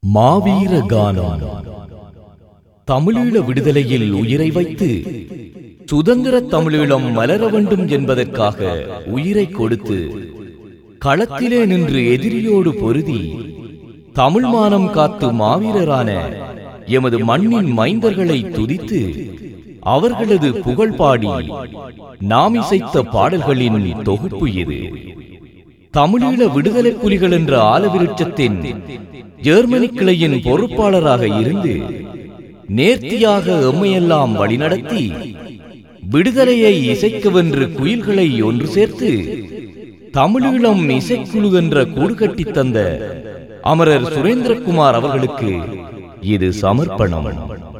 மாவீர கானம் தமிழீழ விடுதலையில் உயிரை வைத்து சுதந்திர தமிழீழம் மலர வேண்டும் என்பதற்காக உயிரை கொடுத்து களத்திலே நின்று எதிரியோடு பொருதி தமிழ் மானம் காத்து மாவீரரான எமது மண்ணின் மைந்தர்களை துதித்து அவர்களது புகழ் பாடி நாம் இசைத்த பாடல்களின் தொகுப்பு இது தமிழீழ விடுதலை புலிகள் என்ற ஆலவிருட்சத்தின் ஜெர்மனி கிளையின் பொறுப்பாளராக இருந்து நேர்த்தியாக எம்மையெல்லாம் வழிநடத்தி விடுதலையை இசைக்கவென்று குயில்களை ஒன்று சேர்த்து தமிழீழம் இசைக்குழு என்ற கூடு கட்டித் தந்த அமரர் சுரேந்திரகுமார் அவர்களுக்கு இது சமர்ப்பணம்